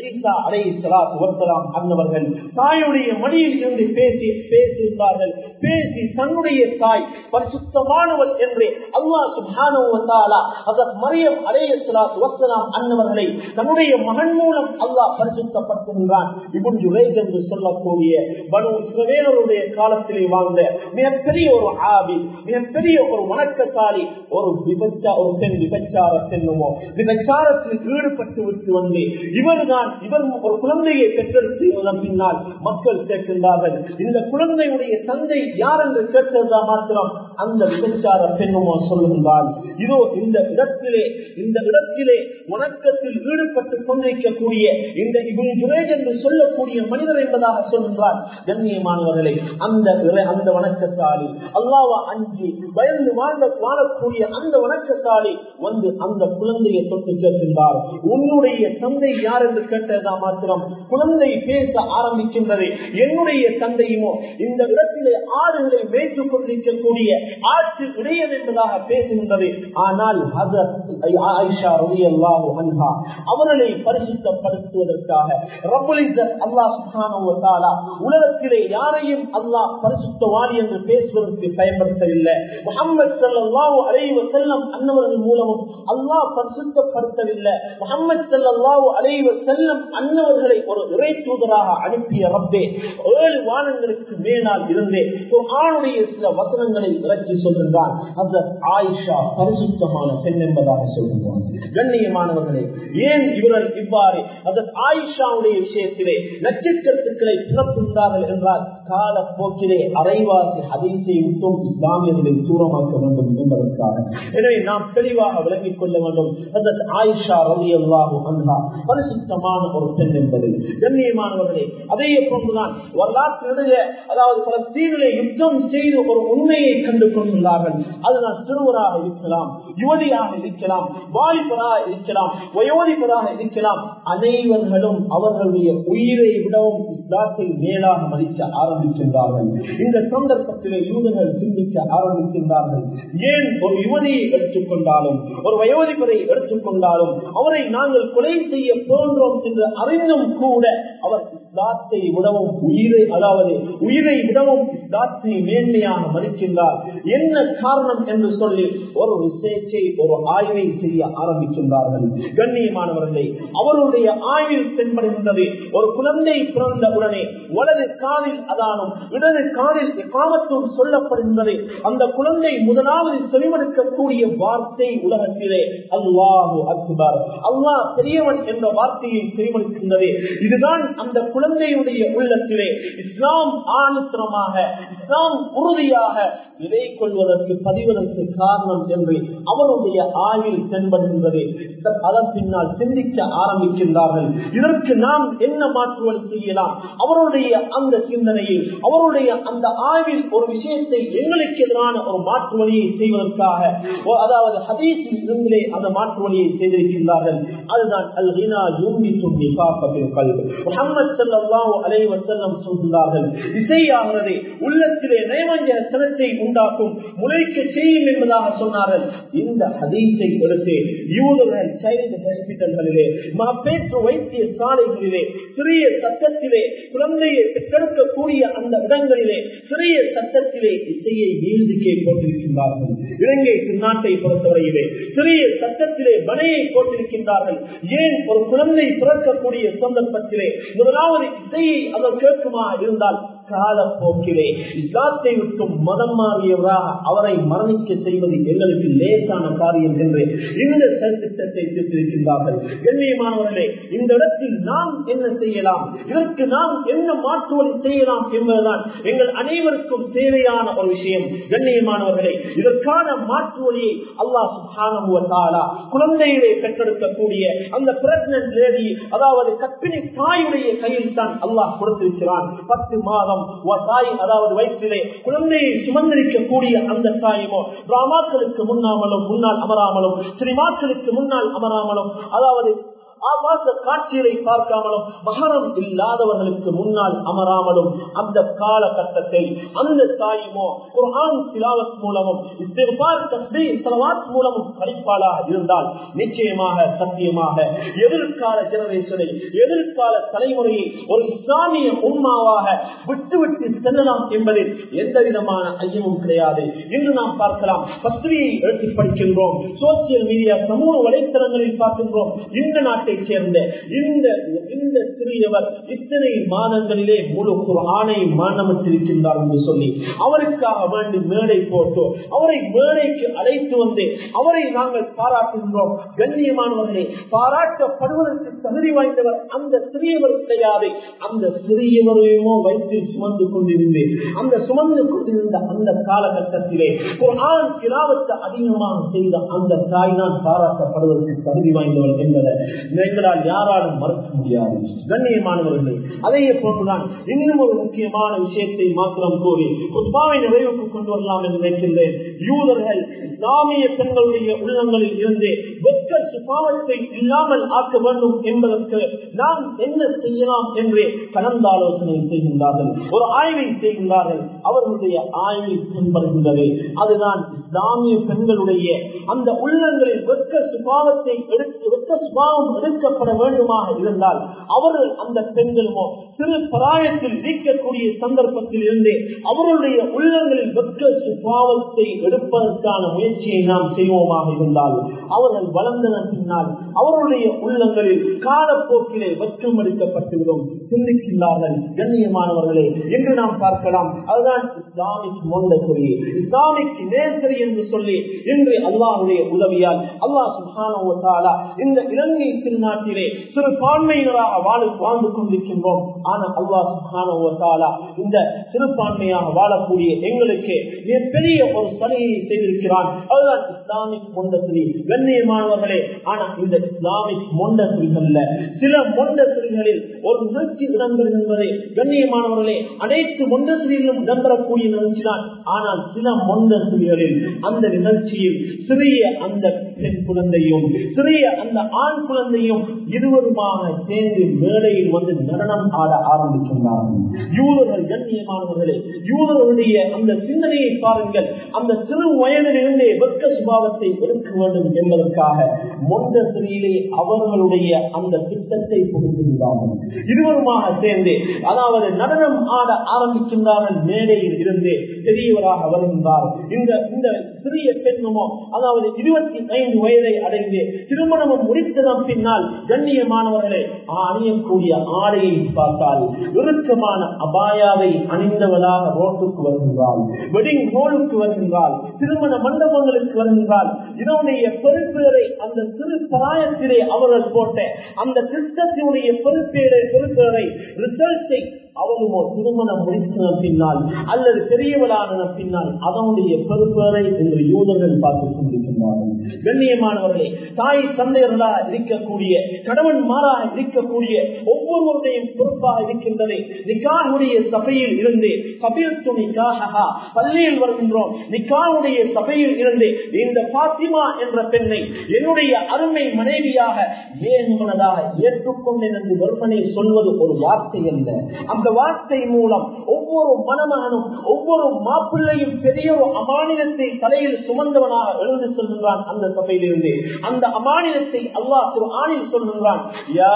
அலை சலாத் வசலாம் அன்னவர்கள் தாயுடைய மடியில் இருந்து பேசி பேசியிருந்தார்கள் பேசி தன்னுடைய தாய் பரிசுத்தமானவள் என்று அல்லாஹ் சுபானுவத்தாலா அதற்கு மரியம் அலைய சலாத் வசலாம் அன்னவர்களை தன்னுடைய மகன் மூலம் அல்லாஹ் பரிசுத்தப்படுத்துகின்றான் இபுன் ஜுரேஜ் என்று சொல்லக்கூடிய பனு இஸ்ரவேலருடைய காலத்திலே வாழ்ந்த மிகப்பெரிய ஒரு ஆவி மிகப்பெரிய ஒரு வணக்கசாலி ஒரு விபச்சா ஒரு பெண் விபச்சார பெண்ணுமோ விபச்சாரத்தில் ஈடுபட்டு விட்டு வந்து இவர்தான் இவர் ஒரு குழந்தையை பெற்றெடுத்து பின்னால் மக்கள் கேட்கின்றார்கள் இந்த குழந்தையுடைய தந்தை யார் என்று கேட்டதா மாத்திரம் அந்த விபச்சார பெண்ணுமோ சொல்லுகின்றால் இதோ இந்த இடத்திலே இந்த இடத்திலே வணக்கத்தில் ஈடுபட்டுக் கொண்டிருக்கக்கூடிய இந்த இபுல் ஜுரேஜ் என்று சொல்லக்கூடிய மனிதர் என்பதாக சொல்கின்றார் கண்ணியமானவர்களே அந்த இறை- அந்த வணக்கசாலி அல்லாவா அஞ்சு பயந்து வாழ்ந்த வாழக்கூடிய அந்த வணக்கசாலி வந்து அந்த குழந்தையை தொட்டு கேட்கின்றார் உன்னுடைய தந்தை யார் என்று கேட்டதா மாத்திரம் குழந்தை பேச ஆரம்பிக்கின்றது என்னுடைய தந்தையுமோ இந்த இடத்திலே ஆடுகளை மேய்த்துக் கொண்டிருக்கக்கூடிய ஆற்று இடையன் என்பதாக பேசுகின்றது ஆனால் ஹஜரத் ஆயிஷா ரலியல்லாஹு அன்ஹா அவர்களை பரிசுத்தப்படுத்துவதற்காக ரப்பல் இஸ்ஸத் அல்லாஹ் சுப்ஹானஹு வ தஆலா உலகத்திலே யாரையும் அல்லாஹ் பரிசுத்தவாளி என்று பேசுவதற்கு பயன்படுத்தவில்லை முஹம்மது ஸல்லல்லாஹு அலைஹி வஸல்லம் அன்னவர்கள் மூலமும் அல்லாஹ் பரிசுத்தப்படுத்தவில்லை முஹம்மது ஸல்லல்லாஹு அலைஹி வஸல்லம் அன்னவர்களை ஒரு இறை தூதராக அனுப்பிய ரப்பே ஏழு வானங்களுக்கு மேலால் இருந்தே குர்ஆனுடைய சில வசனங்களை இறக்கி சொல்கின்றான் அந்த ஆயிஷா பரிசுத்தமான பெண் என்பதாக சொல்கின்றான் கண்ணியமானவர்களே ஏன் இவர்கள் இவ்வாறு அந்த ஆயிஷாவுடைய விஷயத்திலே நட்சத்திரத்துக்களை பிறப்புகிறார்கள் என்றால் காலப்போக்கிலே அரைவாசி ஹதீஸை விட்டும் இஸ்லாமியர்களை தூரமாக்க வேண்டும் என்பதற்காக எனவே நாம் தெளிவாக விளங்கிக் கொள்ள வேண்டும் அந்த ஆயிஷா ரவி அல்லாஹு அன்ஹா பரிசுத்தமான ஒரு பெண் என்பது கண்ணியமானவர்களே அதே போன்றுதான் வரலாற்றினுடைய அதாவது பலஸ்தீனிலே யுத்தம் செய்து ஒரு உண்மையை கண்டு கொண்டுள்ளார்கள் அதுதான் சிறுவராக இருக்கலாம் யுவதியாக இருக்கலாம் வாலிபராக இருக்கலாம் வயோதிபராக இருக்கலாம் அனைவர்களும் அவர்களுடைய உயிரை விடவும் இஸ்லாத்தை மேலாக மதிக்க ஆரம்பிக்கின்றார்கள் இந்த சந்தர்ப்பத்திலே யூதர்கள் சிந்திக்க ஆரம்பிக்கின்றார்கள் ஏன் ஒரு யுவதியை எடுத்துக்கொண்டாலும் ஒரு வயோதிபரை எடுத்துக்கொண்டாலும் அவரை நாங்கள் கொலை செய்ய போன்றோம் என்று அறிந்தும் கூட அவர் இஸ்லாத்தை விடவும் உயிரை அதாவது உயிரை விடவும் இஸ்லாத்தை மேன்மையாக மதிக்கின்றார் என்ன காரணம் என்று சொல்லி ஒரு ரிசர்ச்சை ஒரு ஆய்வை செய்ய ஆரம்பிக்கின்றார்கள் கண்ணியமானவர்களே அவருடைய ஆய்வில் தென்படுகின்றது ஒரு குழந்தை பிறந்த உடனே வலது காலில் அதானும் இடது காலில் காமத்தும் சொல்லப்படுகின்றது அந்த குழந்தை முதலாவது செவிமடுக்கக்கூடிய வார்த்தை உலகத்திலே அல்லாஹு அக்பர் அல்லாஹ் பெரியவன் என்ற வார்த்தையை செவிமடுக்கின்றது இதுதான் அந்த குழந்தையுடைய உள்ளத்திலே இஸ்லாம் ஆணுத்திரமாக இஸ்லாம் உறுதியாக விதை கொள்வதற்கு பதிவதற்கு காரணம் என்று அவருடைய ஆய்வில் தென்படுகின்றது அதன் பின்னால் சிந்திக்க ஆரம்பிக்கின்றார்கள் இதற்கு நாம் என்ன மாற்றுவல் செய்யலாம் அவருடைய அந்த சிந்தனையில் அவருடைய அந்த ஆய்வில் ஒரு விஷயத்தை எங்களுக்கு எதிரான ஒரு மாற்று வழியை செய்வதற்காக ஓ- அதாவது ஹதீஸில் இருந்தே அந்த மாற்று வழியை செய்திருக்கின்றார்கள் அதுதான் அல் ஹினா யூமி தும்பி காப்பதில் கல்வி முகமது ஸல்லல்லாஹு அலைஹி வஸல்லம் சொல்கிறார்கள் இசையாகிறது உள்ளத்திலே நயவஞ்சகத்தனத்தை உண்டாக்கும் முளைக்க செய்யும் என்பதாக சொன்னார்கள் இந்த ஹதீஸை எடுத்து யூதர்கள் சைல்டு ஹாஸ்பிட்டல்களிலே மாப்பேற்று வைத்திய சாலைகளிலே சிறிய சத்தத்திலே குழந்தையை பெற்றெடுக்கக்கூடிய அந்த இடங்களிலே சிறிய சத்தத்திலே இசையை மியூசிக்கை போட்டிருக்கின்றார்கள் இலங்கை திருநாட்டை பொறுத்தவரையிலே சிறிய சத்தத்திலே மனையை போட்டிருக்கின்றார்கள் ஏன் ஒரு குழந்தை பிறக்கக்கூடிய சந்தர்ப்பத்திலே முதலாவது இசையை அவர் கேட்குமா இருந்தால் காலப்போக்கிலே இஸ்லாத்தை விட்டும் மதம் மாறியவராக அவரை மரணிக்க செய்வது எங்களுக்கு லேசான காரியம் என்று இந்த சட்டத்தை தீர்த்திருக்கின்றார்கள் கண்ணியமானவர்களே இந்த இடத்தில் நாம் என்ன செய்யலாம் இதற்கு நாம் என்ன மாற்று வழி செய்யலாம் என்பதுதான் எங்கள் அனைவருக்கும் தேவையான ஒரு விஷயம் கண்ணியமானவர்களே இதற்கான மாற்று வழியை அல்லாஹ் சுப்ஹானஹு வ தஆலா குழந்தைகளை பெற்றெடுக்கக்கூடிய அந்த பிரெக்னன்ட் லேடி அதாவது கற்பிணி தாயுடைய கையில் தான் அல்லாஹ் கொடுத்திருக்கிறான் பத்து மாதம் வ தாய் அதாவது வயிற்றிலே குழந்தையை சுமந்திருக்கக்கூடிய அந்த தாயுமோ டிராமாக்களுக்கு முன்னாமலும் முன்னால் அமராமலும் சினிமாக்களுக்கு முன்னால் அமராமலும் அதாவது ஆபாச காட்சிகளை பார்க்காமலும் மகரம் இல்லாதவர்களுக்கு முன்னால் அமராமலும் அந்த காலகட்டத்தை அந்த தாயுமோ குர்ஆன் திலாவத் மூலமும் இஸ்திக்பார் தஸ்பீஹ் ஸலவாத் மூலமும் படிப்பாளாக இருந்தால் நிச்சயமாக சத்தியமாக எதிர்கால ஜெனரேஷனை எதிர்கால தலைமுறையை ஒரு இஸ்லாமிய உண்மாவாக விட்டுவிட்டு செல்லலாம் என்பதில் எந்த விதமான ஐயமும் கிடையாது இன்று நாம் பார்க்கலாம் பத்திரிகை எடுத்து படிக்கின்றோம் சோசியல் மீடியா சமூக வலைத்தளங்களில் பார்க்கின்றோம் இந்த நாட்டை நாட்டை சேர்ந்த இந்த இந்த சிறியவர் இத்தனை மாதங்களிலே முழு ஆணை மரணமிட்டிருக்கின்றார் என்று சொல்லி அவருக்காக வேண்டி மேடை போட்டு அவரை மேடைக்கு அழைத்து வந்து அவரை நாங்கள் பாராட்டுகின்றோம் கண்ணியமானவர்களே பாராட்டப்படுவதற்கு தகுதி வாய்ந்தவர் அந்த சிறியவர் கிடையாது அந்த சிறியவரையுமோ வைத்து சுமந்து கொண்டிருந்தேன் அந்த சுமந்து கொண்டிருந்த அந்த காலகட்டத்திலே ஒரு ஆண் கிராமத்தை அதிகமாக செய்த அந்த தாய் தான் பாராட்டப்படுவதற்கு தகுதி வாய்ந்தவர் என்பதை எங்களால் யாராலும் மறுக்க முடியாது கண்ணியமானவர்களே அதே போன்றுதான் இன்னும் ஒரு முக்கியமான விஷயத்தை மாத்திரம் கூறி உத்மாவை நிறைவுக்கு கொண்டு வரலாம் என்று நினைக்கின்றேன் யூதர்கள் இஸ்லாமிய பெண்களுடைய உள்ளங்களில் இருந்து வெக்க சுபாவத்தை இல்லாமல் ஆக்க வேண்டும் என்பதற்கு நாம் என்ன செய்யலாம் என்று கலந்தாலோசனை செய்கின்றார்கள் ஒரு ஆய்வை செய்கின்றார்கள் அவர்களுடைய ஆய்வை பின்பற்றுகின்றது அதுதான் இஸ்லாமிய பெண்களுடைய அந்த உள்ளங்களில் வெக்க சுபாவத்தை எடுத்து வெக்க சுபாவம் எடுக்கப்பட வேண்டுமாக இருந்தால் அவர்கள் அந்த பெண்களுமோ சிறு பிராயத்தில் நீக்கக்கூடிய சந்தர்ப்பத்தில் இருந்தே அவர்களுடைய உள்ளங்களில் வெக்க சுபாவத்தை எடுப்பதற்கான முயற்சியை நாம் செய்வோமாக இருந்தால் அவர்கள் வளர்ந்ததன் பின்னால் அவர்களுடைய உள்ளங்களில் காலப்போக்கிலே வெற்றம் எடுக்கப்பட்டுவிடும் சிந்திக்கின்றார்கள் கண்ணியமானவர்களே என்று நாம் பார்க்கலாம் அதுதான் இஸ்லாமிக் மொண்டசரி இஸ்லாமிக் நேசரி என்று சொல்லி இன்று அல்லாஹுடைய உதவியால் அல்லாஹ் சுஹானா இந்த இலங்கை திருநாட்டிலே சிறுபான்மையினராக வாழ் வாழ்ந்து கொண்டிருக்கின்றோம் ஆனால் அல்லாஹ் சுஹானா இந்த சிறுபான்மையாக வாழக்கூடிய எங்களுக்கு மிகப்பெரிய ஒரு சலுகையை செய்திருக்கிறான் அதுதான் இஸ்லாமிக் மொண்டசரி கண்ணியமானவர்களே ஆனா இந்த இஸ்லாமிக் மொண்டசரிகள்ல சில மொண்டசரிகளில் ஒரு நிகழ்ச்சி இடம்பெறுகின்றதை கண்ணியமானவர்களே அனைத்து மொண்டசரிகளும் இடம்பெறக்கூடிய நிகழ்ச்சி தான் ஆனால் சில மொண்டசரிகளில் அந்த நிகழ்ச்சியில் சிறிய அந்த பெண் குழந்தையும் சிறிய அந்த ஆண் குழந்தையும் இருவருமாக சேர்ந்து மேடையில் வந்து நடனம் ஆட ஆரம்பிக்கின்றார்கள் யூதர்கள் கண்ணியமானவர்களே யூதர்களுடைய அந்த சிந்தனையை பாருங்கள் அந்த சிறு வயதிலிருந்தே வெக்க சுபாவத்தை வெறுக்க வேண்டும் என்பதற்காக மொண்ட சிறியிலே அவர்களுடைய அந்த திட்டத்தை புரிந்திருந்தார்கள் இருவருமாக சேர்ந்து அதாவது நடனம் ஆட ஆரம்பிக்கின்றார்கள் மேடையில் இருந்து பெரியவராக வருகின்றார் இந்த இந்த சிறிய பெண்ணுமோ அதாவது இருபத்தி ஐந்து வயதை அடைந்து திருமணமும் முடித்ததன் பின்னால் கண்ணியமானவர்களை அணியக்கூடிய ஆடையை பார்த்தால் இறுக்கமான அபாயாவை அணிந்தவளாக ரோட்டுக்கு வருகின்றாள் வெடிங் ஹோலுக்கு வருகின்றாள் திருமண மண்டபங்களுக்கு வருகின்றாள் இதனுடைய பெருப்பேரை அந்த சிறு பிராயத்திலே அவர்கள் போட்ட அந்த திட்டத்தினுடைய பெருப்பேரை பெருப்பேரை ரிசல்ட்டை அவனுமோ திருமணம் முடிச்ச பின்னால் அல்லது பெரியவளான பின்னால் அதனுடைய பெருப்பேரை என்று யூதர்கள் பார்த்து கொண்டிருக்கின்றார்கள் கண்ணியமானவர்களே தாய் தந்தையர்களாக இருக்கக்கூடிய கணவன் மாறாக இருக்கக்கூடிய ஒவ்வொருவருடையும் பொறுப்பாக இருக்கின்றது நிக்காவுடைய சபையில் இருந்து கபில் துணிக்காக பள்ளியில் வருகின்றோம் நிக்காவுடைய சபையில் இருந்து இந்த பாத்திமா என்ற பெண்ணை என்னுடைய அருமை மனைவியாக ஏன் மனதாக ஏற்றுக்கொண்டேன் என்று வெறுமனை சொல்வது ஒரு வார்த்தை அல்ல அந்த வார்த்தை மூலம் ஒவ்வொரு மணமகனும் ஒவ்வொரு மாப்பிள்ளையும் பெரிய ஒரு அமானிதத்தை தலையில் சுமந்தவனாக எழுந்து சொல்கின்றான் அந்த சபையிலிருந்து அந்த அமானிதத்தை அல்லாஹ் திரு ஆணில் சொல்கின்றான் யா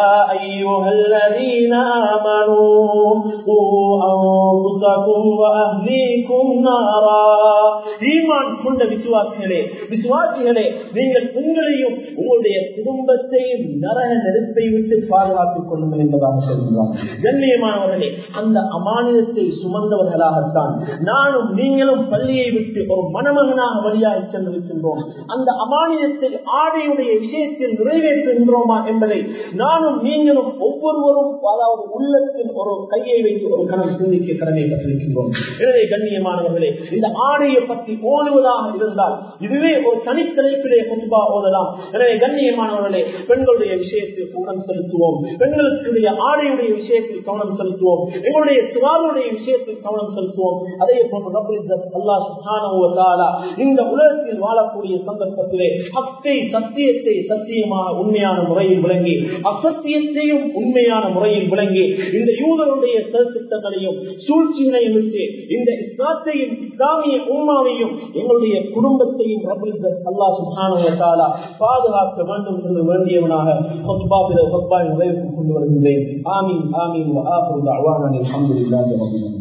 ஐயோஹல்லதீன ஆமனூ கூ அன்ஃபுஸகும் வ அஹ்லீகும் நாரா ஈமான் கொண்ட விசுவாசிகளே விசுவாசிகளே நீங்கள் உங்களையும் உங்களுடைய குடும்பத்தையும் நரக நெருப்பை விட்டு பாதுகாத்துக் கொள்ளுங்கள் என்பதாக சொல்கிறார் கண்ணியமானவர்களே அந்த அமானிதத்தை சுமந்தவர்களாகத்தான் நானும் நீங்களும் பள்ளியை விட்டு ஒரு மணமகனாக வழியாக சென்றிருக்கின்றோம் அந்த அமானிதத்தை ஆடையுடைய விஷயத்தில் நிறைவேற்றுகின்றோமா என்பதை நானும் நீங்களும் ஒவ்வொருவரும் அதாவது உள்ளத்தில் ஒரு கையை வைத்து ஒரு கணம் சிந்திக்க கடமைப்பட்டிருக்கின்றோம் எனவே கண்ணியமானவர்களே இந்த ஆடையை பற்றி ஓடுவதாக இருந்தால் இதுவே ஒரு தனித்தலைப்பிலே குன்பா ஓதலாம் எனவே கண்ணியமானவர்களே பெண்களுடைய விஷயத்தில் கவனம் செலுத்துவோம் பெண்களுடைய ஆடையுடைய விஷயத்தில் கவனம் செலுத்துவோம் எங்களுடைய துவாருடைய விஷயத்தில் கவனம் செலுத்துவோம் அதே போன்று அல்லா சுகானா இந்த உலகத்தில் வாழக்கூடிய சந்தர்ப்பத்திலே ஹத்தை சத்தியத்தை சத்தியமாக உண்மையான முறையில் விளங்கி அசத்தியத்தையும் உண்மையான முறையில் விளங்கி இந்த யூதருடைய திட்டங்களையும் சூழ்ச்சிகளையும் விட்டு இந்த இஸ்லாத்தையும் இஸ்லாமிய உண்மாவையும் எங்களுடைய குடும்பத்தையும் அல்லா சுகானா பாதுகாக்க வேண்டும் என்று வேண்டியவனாக நிறைவுக்கு கொண்டு வருகின்றேன் ஆமீன் ஆமீன் الحمد لله رب العالمين